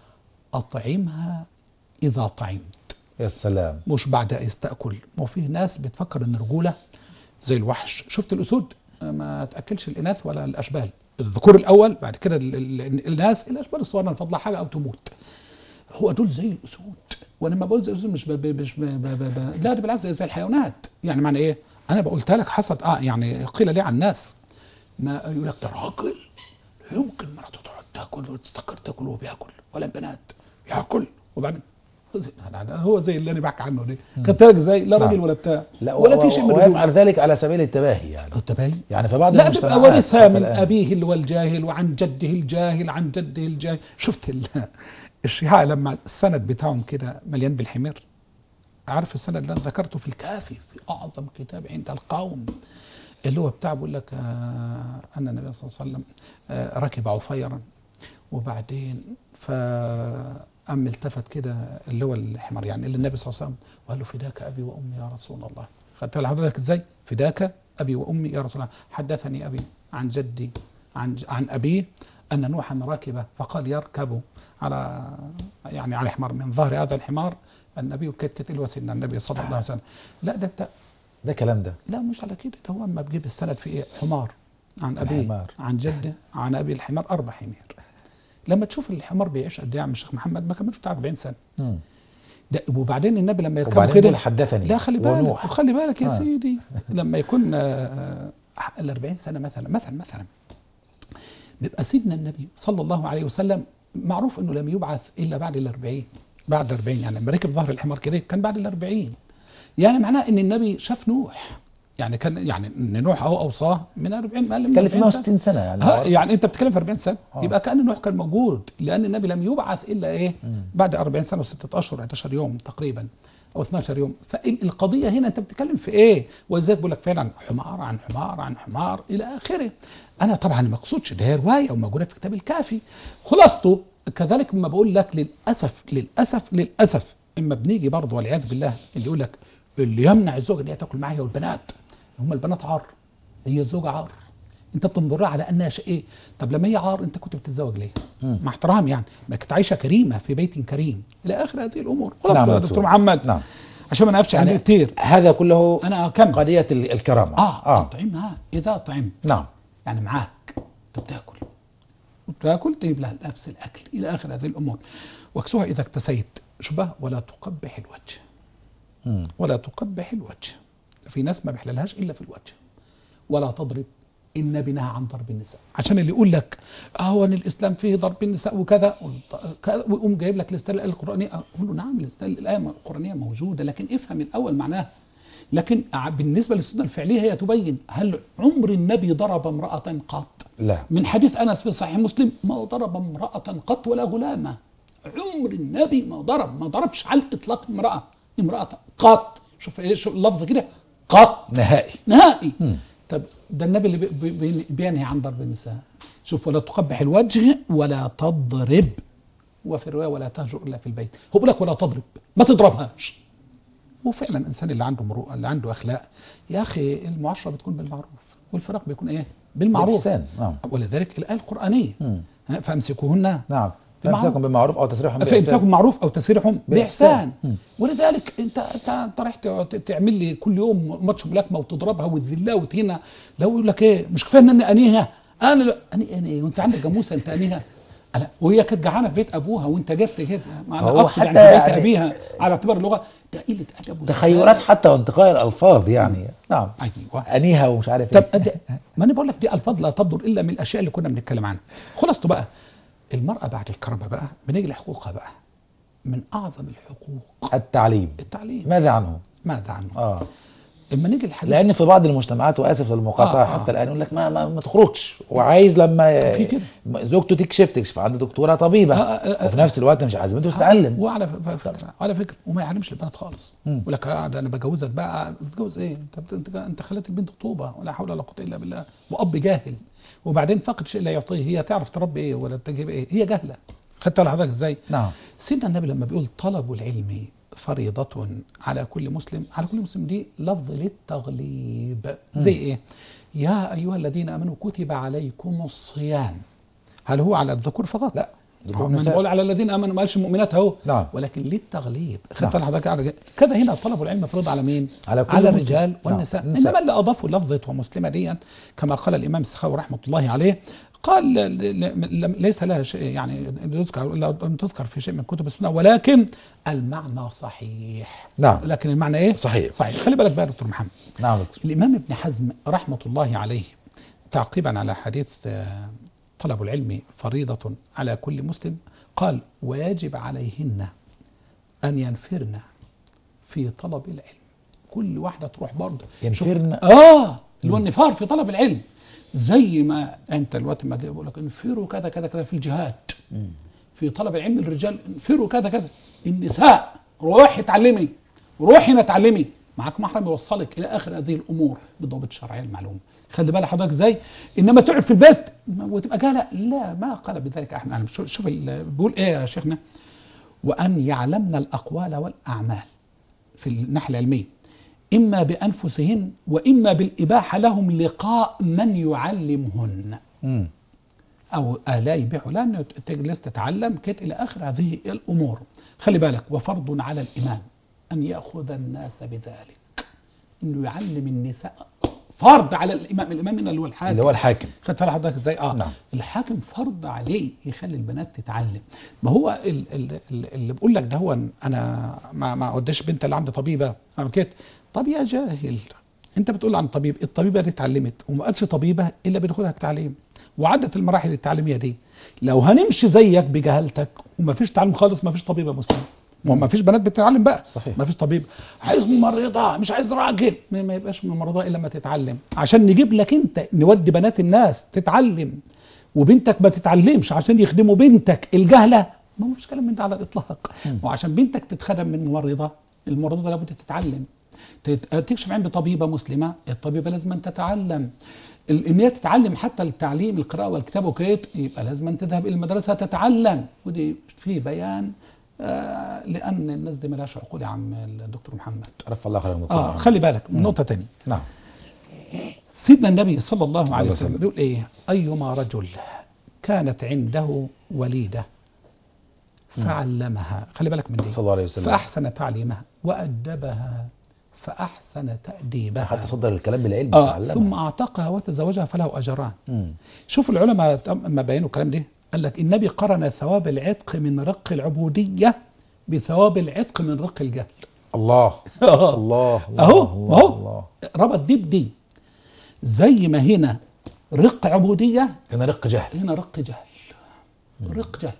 اطعمها اذا طعمت يا سلام مش بعد إذ تاكل ما في ناس بتفكر ان الرجوله زي الوحش شفت الاسود ما تاكلش الاناث ولا الاشبال الذكور الاول بعد كده ال- ال- الناس الاشبال الصغيره فضلها حاجه او تموت هو دول زي الاسود وانا لما بقول زي الاسود مش ب... ب... مش ب... ب... ب... ب... لا ده بالعكس زي, زي الحيوانات يعني معنى ايه انا بقولتها لك حصلت اه يعني قيل لي عن الناس ما يقول لك ده راجل لا يمكن مراته تقعد تاكل وتستقر تاكل وهو بياكل ولا البنات ياكل وبعدين هو زي اللي انا بحكي عنه ده خدت بالك ازاي لا نعم. راجل ولا بتاع لا ولا و- في شيء من ويفعل الرجولة. ذلك على سبيل التباهي يعني التباين يعني في بعض لا تبقى المجتمعات ورثها حتى من الآن. أبيه اللي هو الجاهل وعن جده الجاهل عن جده الجاهل شفت ال- الشيعة لما السند بتاعهم كده مليان بالحمير عارف السند اللي أنا ذكرته في الكافي في أعظم كتاب عند القوم اللي هو بتاع بيقول لك آه أن النبي صلى الله عليه وسلم آه ركب عفيرا وبعدين فأم التفت كده اللي هو الحمار يعني اللي النبي صلى الله عليه وسلم وقال له فداك أبي وأمي يا رسول الله خدت بالك حضرتك ازاي فداك أبي وأمي يا رسول الله حدثني أبي عن جدي عن عن أبيه أن نوحا ركب فقال يركب على يعني على حمار من ظهر هذا الحمار النبي كتت الوسن النبي صلى الله عليه وسلم لا ده بتاع ده كلام ده لا مش على كده ده هو اما بجيب السند في ايه حمار عن ابيه الحمار. عن جده عن ابي الحمار اربع حمير لما تشوف الحمار بيعيش قد ايه يا عم الشيخ محمد ما كملش بتاع 40 سنه مم. ده وبعدين النبي لما يركبوا وبعدين كده دول حدثني لا خلي بالك ونوح. وخلي بالك يا آه. سيدي لما يكون آه، ال 40 سنه مثلا مثلا مثلا بيبقى سيدنا النبي صلى الله عليه وسلم معروف انه لم يبعث الا بعد ال 40 بعد ال 40 يعني لما ركب ظهر الحمار كده كان بعد ال 40 يعني معناه ان النبي شاف نوح يعني كان يعني ان نوح هو اوصاه من 40 اقل من تكلف 40 سنة. 160 سنة يعني ها يعني انت بتتكلم في 40 سنه آه. يبقى كان نوح كان موجود لان النبي لم يبعث الا ايه مم. بعد 40 سنه وستة اشهر 11 يوم تقريبا او 12 يوم فالقضيه هنا انت بتتكلم في ايه ولذلك بقول لك فعلا حمار عن حمار عن حمار الى اخره انا طبعا ما اقصدش ده هي روايه وموجوده في كتاب الكافي خلاصته كذلك ما بقول لك للاسف للاسف للاسف اما بنيجي برضه والعياذ بالله اللي يقول لك اللي يمنع الزوجه ان هي تاكل معايا والبنات هم البنات عار هي الزوجه عار انت بتنظرها على انها شيء ايه طب لما هي عار انت كنت بتتزوج ليه مم. مع احترام يعني ما كنت عايشه كريمه في بيت كريم الى اخر هذه الامور خلاص نعم يا يا دكتور دكتور. محمد نعم عشان ما نقفش يعني يعني كتير هذا كله انا كم قضية ال- الكرامة اه, آه. اطعمها اذا طعمت نعم يعني معاك انت بتاكل وتاكل تجيب لها نفس الاكل الى اخر هذه الامور واكسوها اذا اكتسيت شبه ولا تقبح الوجه مم. ولا تقبح الوجه في ناس ما بيحللهاش الا في الوجه ولا تضرب النبي نهى عن ضرب النساء عشان اللي يقول لك اهو ان الاسلام فيه ضرب النساء وكذا كذا، ويقوم جايب لك الاستدلال الآية القرانيه اقول له نعم الاستدلال الايه القرانيه موجوده لكن افهم الاول معناها لكن ع- بالنسبه للسنه الفعليه هي تبين هل عمر النبي ضرب امراه قط لا من حديث انس في صحيح مسلم ما ضرب امراه قط ولا غلامه عمر النبي ما ضرب ما ضربش على الاطلاق امراه امراه قط شوف ايه شوف اللفظ كده قط نهائي نهائي مم. طب ده النبي اللي بي- بي- بينهي عن ضرب النساء شوف ولا تقبح الوجه ولا تضرب وفي الروايه ولا تهجر الا في البيت هو بيقول لك ولا تضرب ما تضربهاش وفعلا الانسان اللي عنده مروءه اللي عنده اخلاق يا اخي المعاشره بتكون بالمعروف والفراق بيكون ايه بالمعروف بالإحسان. نعم ولذلك الايه القرانيه مم. ها، فامسكوهن نعم بالمعروف. فامساكم بالمعروف او تسريحهم فامساكم معروف او تسريحهم بإحسان. باحسان مم. ولذلك انت انت انت رايح ت- تعمل لي كل يوم ماتش ملاكمه وتضربها وتذلها وتهينها لو يقول لك ايه مش كفايه ان انا انيها انا لا اني اني وانت عندك جاموسه انت انيها لا وهي كانت جعانه في بيت ابوها وانت جبت كده مع هو اقصد يعني حتى في بيت يعني- ابيها على اعتبار اللغه ده قله ادب تخيلات حتى وانتقاء الالفاظ يعني نعم ايوه انيها ومش عارف طب ايه أد- ما انا بقول لك دي الفاظ لا تبدر الا من الاشياء اللي كنا بنتكلم عنها خلاصته بقى المراه بعد الكرامه بقى بنيجي لحقوقها بقى من اعظم الحقوق التعليم التعليم ماذا عنه؟ ماذا عنه اه لما نيجي الحديث لان في بعض المجتمعات واسف للمقاطعه آه، آه. حتى الان يقول لك ما ما, ما تخرجش وعايز لما في كده. زوجته تكشف تكشف عند دكتوره طبيبه آه، آه، آه. وفي نفس الوقت مش عايز بنته تتعلم وعلى ف- فكره على فكره وما يعلمش البنات خالص مم. يقول لك آه، ده انا بجوزك بقى بتجوز ايه انت بت- انت انت خليت البنت خطوبه ولا حول ولا قوه الا بالله واب جاهل وبعدين فقد شيء لا يعطيه هي تعرف تربي ايه ولا تجيب ايه هي جاهله خدت على حضرتك ازاي نعم سيدنا النبي لما بيقول طلب العلم فريضة على كل مسلم على كل مسلم دي لفظ للتغليب زي ايه يا أيها الذين آمنوا كتب عليكم الصيام هل هو على الذكور فقط لا ذكور هو من ونساء. بقول على الذين آمنوا ما قالش المؤمنات اهو نعم. ولكن للتغليب نعم. خدت على حضرتك على كذا هنا طلب العلم فرض على مين على كل على مسلم. الرجال نعم. والنساء النساء. انما اللي اضافوا لفظه ومسلمه دي كما قال الامام السخاوي رحمه الله عليه قال ل- ل- ل- ليس لها شيء يعني يذكر لا أن تذكر في شيء من كتب السنه ولكن المعنى صحيح نعم لكن المعنى ايه صحيح صحيح خلي بالك بقى يا دكتور محمد نعم دكتور الامام ابن حزم رحمه الله عليه تعقيبا على حديث آه، طلب العلم فريضه على كل مسلم قال ويجب عليهن ان ينفرن في طلب العلم كل واحده تروح برضه شوف- ينفرن اه اللي هو النفار في طلب العلم زي ما انت الوقت ما جاي بقول لك انفروا كذا كذا كذا في الجهاد مم. في طلب العلم الرجال انفروا كذا كذا النساء روحي اتعلمي روحي هنا اتعلمي معاك محرم يوصلك الى اخر هذه الامور بالضوابط الشرعيه المعلومه خلي بالك حضرتك ازاي انما تقعد في البيت وتبقى جاهله لا ما قال بذلك احد اعلم شوف شوف ال- بيقول ايه يا شيخنا وان يعلمن الاقوال والاعمال في الناحيه العلميه اما بانفسهن واما بالاباحه لهم لقاء من يعلمهن مم. او لا يبيعوا لان تجلس تتعلم كده الى اخر هذه الامور خلي بالك وفرض على الامام ان ياخذ الناس بذلك انه يعلم النساء فرض على الامام الامام هنا اللي هو الحاكم اللي هو الحاكم خدت بالك حضرتك ازاي اه نعم. الحاكم فرض عليه يخلي البنات تتعلم ما هو ال- ال- ال- اللي بقول لك ده هو انا ما ما قداش بنت اللي عندي طبيبه عمل كده طب يا جاهل انت بتقول عن طبيب الطبيبه دي اتعلمت وما قالش طبيبه الا بناخدها التعليم وعدت المراحل التعليميه دي لو هنمشي زيك بجهالتك وما فيش تعلم خالص ما فيش طبيبه مسلمه ما هو ما فيش بنات بتتعلم بقى صحيح. ما فيش طبيب عايز ممرضه مش عايز راجل ما ما يبقاش ممرضه الا لما تتعلم عشان نجيب لك انت نودي بنات الناس تتعلم وبنتك ما تتعلمش عشان يخدموا بنتك الجهله ما فيش كلام من ده على الاطلاق مم. وعشان بنتك تتخدم من ممرضه الممرضه لابد تتعلم تت- تكشف عند طبيبه مسلمه الطبيبه لازم أن تتعلم ال- ان هي تتعلم حتى التعليم القراءه والكتابه وكيت يبقى لازم أن تذهب الى المدرسه تتعلم ودي في بيان آه لان الناس دي ملهاش عقول يا عم الدكتور محمد رفع الله خيرا دكتور اه محمد. خلي بالك من مم. نقطه ثانيه نعم سيدنا النبي صلى الله عليه عليه وسلم وسلم. بيقول ايه ايما رجل كانت عنده وليده فعلمها خلي بالك من دي صلى الله عليه وسلم فأحسن تعليمها وأدبها فأحسن تأديبها حتى صدر الكلام بالعلم آه تعلمها. ثم أعتقها وتزوجها فله أجران مم. شوف العلماء لما بينوا الكلام ده قال لك النبي قرن ثواب العتق من رق العبودية بثواب العتق من رق الجهل الله الله الله أهو الله, أهو الله. ربط دي بدي زي ما هنا رق عبودية هنا رق جهل هنا رق جهل رق جهل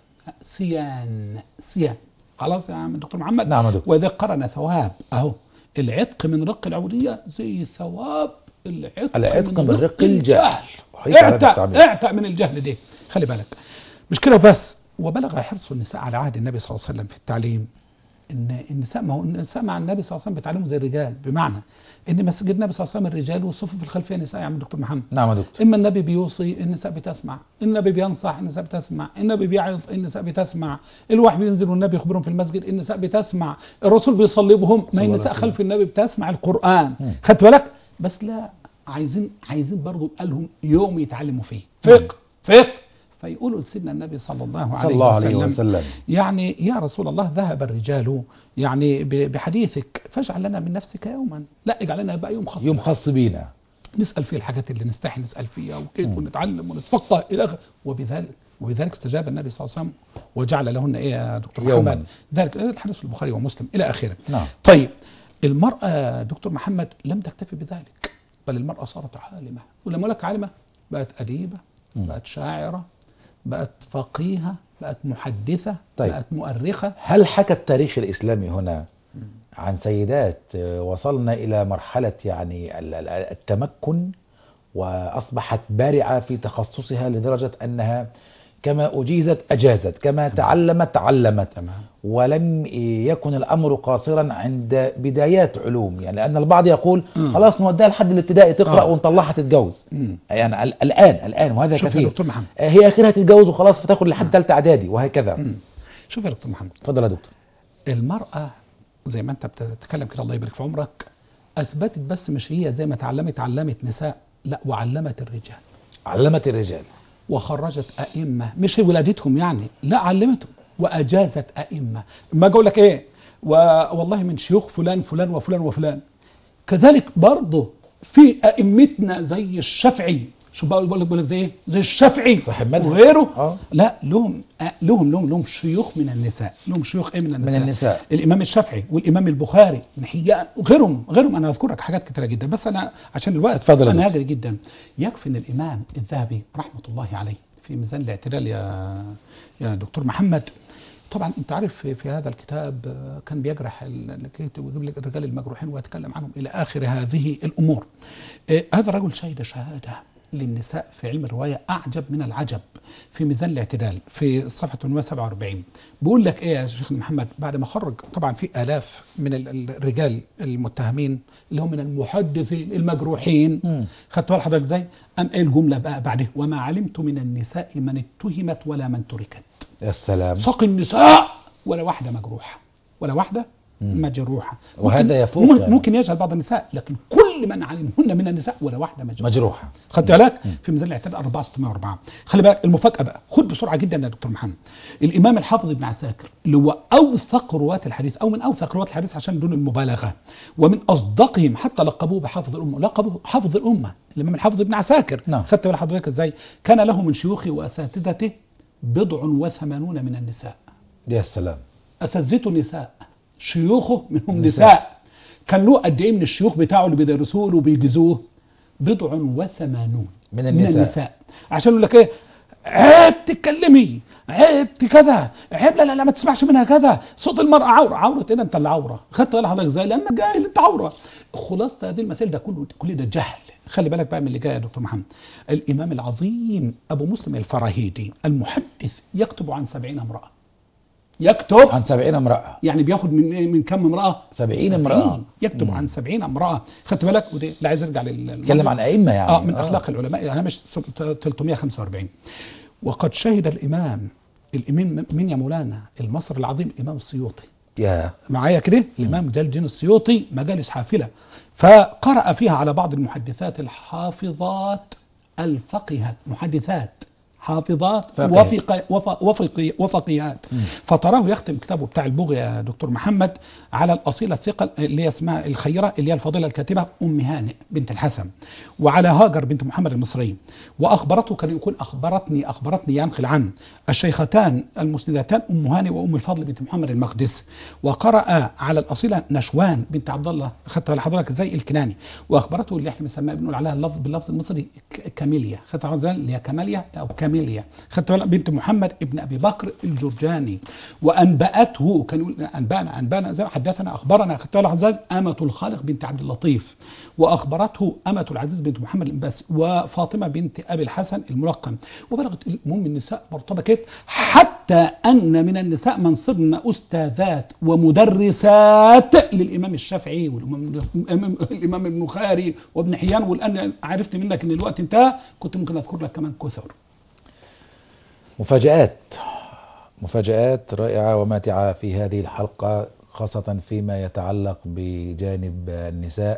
سيان سيان خلاص يا عم دكتور محمد نعم يا دكتور. وإذا قرن ثواب أهو العتق من رق العبودية زي ثواب العتق, العتق من رق الجهل. وحيك على هذا اعتق التعبير. اعتق من الجهل ده خلي بالك مش كده بس وبلغ حرص النساء على عهد النبي صلى الله عليه وسلم في التعليم ان النساء ما هو النساء مع النبي صلى الله عليه وسلم بيتعلموا زي الرجال بمعنى ان مسجد النبي صلى الله عليه وسلم الرجال والصفوف الخلفيه نساء يا عم دكتور محمد نعم يا دكتور اما النبي بيوصي النساء بتسمع النبي بينصح النساء بتسمع النبي بيعظ النساء بتسمع الوحي بينزل والنبي يخبرهم في المسجد النساء بتسمع الرسول بيصلي بهم ما صلى هي الله النساء عليه وسلم. خلف النبي بتسمع القران مم. خدت بالك بس لا عايزين عايزين برضه يبقى لهم يوم يتعلموا فيه فقه فقه فيقولوا لسيدنا النبي صلى الله عليه, صلى الله عليه وسلم وسلم يعني يا رسول الله ذهب الرجال يعني ب- بحديثك فاجعل لنا من نفسك يوما لا اجعل لنا بقى يوم خاص يوم خاص بينا نسال فيه الحاجات اللي نستحي نسال فيها وكيف مم. ونتعلم ونتفقه الى اخره وبذلك وبذلك استجاب النبي صلى الله عليه وسلم وجعل لهن ايه يا دكتور يوماً. محمد ذلك الحديث في البخاري ومسلم الى اخره نعم طيب المرأة دكتور محمد لم تكتفي بذلك بل المرأة صارت عالمة ولما أقول لك عالمة بقت أديبة مم. بقت شاعرة بقت فقيهة بقت محدثة طيب. بقت مؤرخة هل حكى التاريخ الإسلامي هنا عن سيدات آه، وصلنا إلى مرحلة يعني ال- ال- التمكن وأصبحت بارعة في تخصصها لدرجة أنها كما أجيزت أجازت كما تعلمت علمت تمام ولم يكن الأمر قاصرا عند بدايات علوم يعني لأن البعض يقول مم. خلاص نوديها لحد الابتدائي تقرأ آه. ونطلعها تتجوز مم. يعني ال- الآن الآن وهذا شوف يا كثير دكتور محمد آه، هي آخرها تتجوز وخلاص فتاخد لحد ثالثة إعدادي وهكذا مم. شوف يا دكتور محمد تفضل يا دكتور المرأة زي ما أنت بتتكلم كده الله يبارك في عمرك أثبتت بس مش هي زي ما تعلمت علمت نساء لا وعلمت الرجال علمت الرجال وخرجت أئمة مش ولادتهم يعني لا علمتهم وأجازت أئمة ما أقول لك إيه و- والله من شيوخ فلان فلان وفلان وفلان كذلك برضه في أئمتنا زي الشافعي شو بقول بقول لك بقول لك زي ايه؟ زي الشافعي صاحب مذهب. وغيره آه. لا لهم آه، لهم لهم لهم شيوخ من النساء لهم شيوخ ايه من النساء النساء. الامام الشافعي والامام البخاري نحية وغيرهم غيرهم انا اذكر لك حاجات كتيره جدا بس انا عشان الوقت اتفضل يا انا دكتور. هاجري جدا يكفي ان الامام الذهبي رحمه الله عليه في ميزان الاعتدال يا يا دكتور محمد طبعا انت عارف في, في هذا الكتاب آه، كان بيجرح ال- ويجيب لك الرجال المجروحين ويتكلم عنهم الى اخر هذه الامور آه، هذا الرجل شهد شهاده للنساء في علم الروايه اعجب من العجب في ميزان الاعتدال في صفحه 847 بيقول لك ايه يا شيخ محمد بعد ما خرج طبعا في الاف من ال- ال- الرجال المتهمين اللي هم من المحدثين المجروحين مم. خدت بال حضرتك ازاي؟ قام قايل جمله بقى بعده وما علمت من النساء من اتهمت ولا من تركت يا سلام ساق النساء ولا واحدة مجروحة ولا واحدة مم. مجروحة وهذا ممكن- يفوق ممكن, يعني. ممكن يجهل بعض النساء لكن كل من علمهن من النساء ولا واحدة مجروحة مجروحة خدت بالك في ميزان الاعتدال 4604 خلي بالك المفاجاه بقى خد بسرعه جدا يا دكتور محمد الامام الحافظ ابن عساكر اللي هو اوثق رواه الحديث او من اوثق رواه الحديث عشان دون المبالغه ومن اصدقهم حتى لقبوه بحافظ الامه لقبوه حافظ الامه الامام الحافظ ابن عساكر نعم. خدت بال حضرتك ازاي كان له من شيوخه واساتذته بضع وثمانون من النساء يا سلام اساتذته نساء شيوخه منهم نساء. نساء كان له قد ايه من الشيوخ بتاعه اللي بيدرسوه له وبيجزوه بضع وثمانون من النساء. من النساء عشان يقول لك ايه عيب تتكلمي عيب كذا عيب لا لا لا ما تسمعش منها كذا صوت المرأة عورة عورة ايه ده انت اللي عورة خدت بالك حضرتك ازاي لما جاهل انت عورة خلاصة هذه المسائل ده كله كل ده جهل خلي بالك بقى من اللي جاي يا دكتور محمد الامام العظيم ابو مسلم الفراهيدي المحدث يكتب عن سبعين امرأة يكتب عن سبعين امرأة يعني بياخد من من كم امرأة سبعين امرأة يكتب مم. عن سبعين امرأة خدت بالك ودي لا عايز ارجع لل تكلم عن أئمة يعني اه من اخلاق العلماء هامش 345 وقد شهد الامام الامام من يا مولانا المصري العظيم الامام السيوطي يا معايا كده الامام جلال الدين السيوطي مجالس حافله فقرأ فيها على بعض المحدثات الحافظات الفقهات محدثات حافظات فقه. وفق وف- وفقي وفقيات فتراه يختم كتابه بتاع البغي يا دكتور محمد على الأصيلة الثقة اللي هي اسمها الخيرة اللي هي الفضيلة الكاتبة أم هانئ بنت الحسن وعلى هاجر بنت محمد المصري وأخبرته كان يقول أخبرتني أخبرتني ينقل عن الشيختان المسندتان أم هانئ وأم الفضل بنت محمد المقدس وقرأ على الأصيلة نشوان بنت عبد الله خدت على حضرتك زي الكناني وأخبرته اللي احنا بنسميها بنقول عليها اللفظ باللفظ المصري ك- كاميليا خدت على اللي هي كاماليا أو كاميليا خدت بالك بنت محمد ابن أبي بكر الجرجاني وأنبأته كان يقول أنبأنا أنبأنا زي ما حدثنا أخبرنا خدت بالك حضرتك أمة الخالق بنت عبد اللطيف وأخبرته أمة العزيز بنت محمد الإنباسي وفاطمة بنت أبي الحسن الملقم وبلغت المهم النساء مرتبة كده حتى أن من النساء من صرن أستاذات ومدرسات للإمام الشافعي والإمام الإمام- الإمام البخاري وابن حيان والآن عرفت منك أن الوقت انتهى كنت ممكن أذكر لك كمان كثر مفاجآت مفاجآت رائعة وماتعة في هذه الحلقة خاصة فيما يتعلق بجانب النساء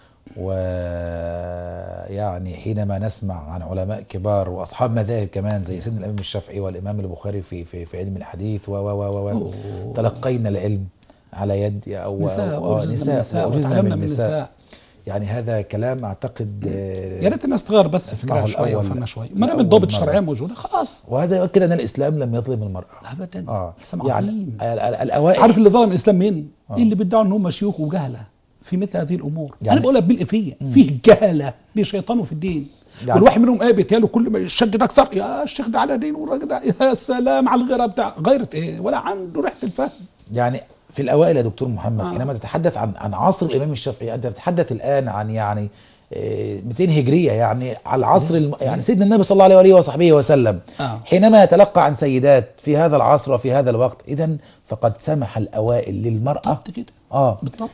ويعني حينما نسمع عن علماء كبار واصحاب مذاهب كمان زي سيدنا الامام الشافعي والامام البخاري في في في علم الحديث و و و و أوه. تلقينا العلم على يد او نساء أو- وأوجزنا من النساء وأوجزنا وتعلمنا من النساء يعني هذا كلام اعتقد آه، يا ريت الناس تغير بس اسمعه فكرها شويه الأول. وفهمها شويه ما دام الأول الضوابط مرة. الشرعيه موجوده خلاص وهذا يؤكد ان الاسلام لم يظلم المراه ابدا اه الاسلام يعني عظيم ال- ال- الاوائل عارف اللي ظلم الاسلام مين؟ آه. اللي بيدعوا ان هم شيوخ وجهله في مثل هذه الامور يعني- يعني انا بقولها بالافيه مم. فيه جهله بيشيطنوا في الدين يعني- والواحد منهم ايه بيتهيأله كل ما يشدد اكثر يا الشيخ ده على دين والراجل ده يا سلام على الغيره بتاع غيره ايه ولا عنده ريحه الفهم يعني في الاوائل يا دكتور محمد آه. حينما تتحدث عن عن عصر الامام الشافعي انت تتحدث الان عن يعني آه، 200 هجريه يعني على العصر الم... يعني سيدنا النبي صلى الله عليه وآله وصحبه وسلم آه. حينما يتلقى عن سيدات في هذا العصر وفي هذا الوقت اذا فقد سمح الاوائل للمراه بالضبط كده اه بالضبط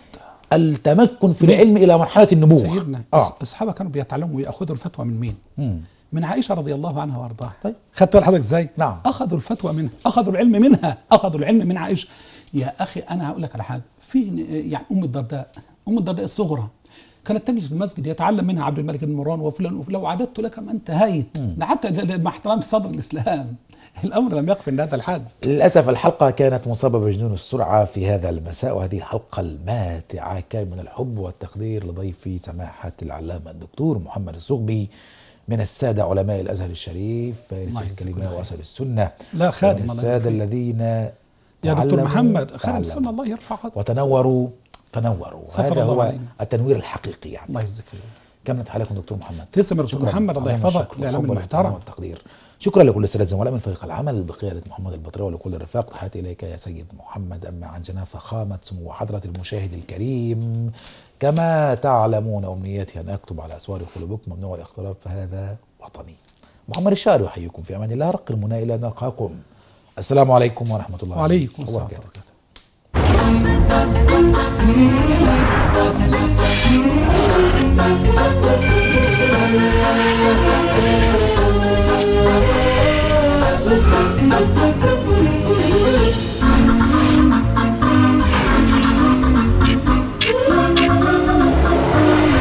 التمكن في العلم الى مرحله النبوه سيدنا اه الص- الصحابه كانوا بيتعلموا وياخذوا الفتوى من مين؟ مم. من عائشه رضي الله عنها وارضاها طيب. خدت بالك حضرتك ازاي؟ نعم. اخذوا الفتوى منها اخذوا العلم منها اخذوا العلم من عائشه يا اخي انا هقول لك على حاجه في يعني ام الدرداء ام الدرداء الصغرى كانت تجلس في المسجد يتعلم منها عبد الملك بن مروان وفلان وفلان لو عددت لك ما انتهيت مم. ده حتى ده- ده مع احترام صدر الاسلام الامر لم يقف عند هذا الحد للأسف الحلقة كانت مصابة بجنون السرعة في هذا المساء وهذه الحلقة الماتعة كان من الحب والتقدير لضيفي سماحة العلامة الدكتور محمد الزغبي من السادة علماء الأزهر الشريف فارس الله يجزاك الكلمة خير. وأسد السنة لا خادم ومن الله السادة يبارك فيك. الذين يا دكتور تعلموا- محمد خادم تعلموا السنه الله يرفع قدره وتنوروا تنوروا ستر هذا الله هو علينا. التنوير الحقيقي يعني الله يجزاك خير كم حالكم دكتور محمد تسلم يا دكتور شكراً. محمد الله عظيم يحفظك الشكر الاعلام والحب المحترم والإكرام والتقدير شكرا لكل السادة الزملاء من فريق العمل بقيادة محمد البطري ولكل الرفاق تحياتي إليك يا سيد محمد أما عن جناب فخامة سمو حضرة المشاهد الكريم كما تعلمون أمنيتي أن أكتب على أسوار قلوبكم ممنوع الاختلاف فهذا وطني محمد الشاعر يحييكم في أمان الله رق المنى إلى أن نلقاكم السلام عليكم ورحمة الله وعليكم السلام وبركاته ورحمه الله Thank you.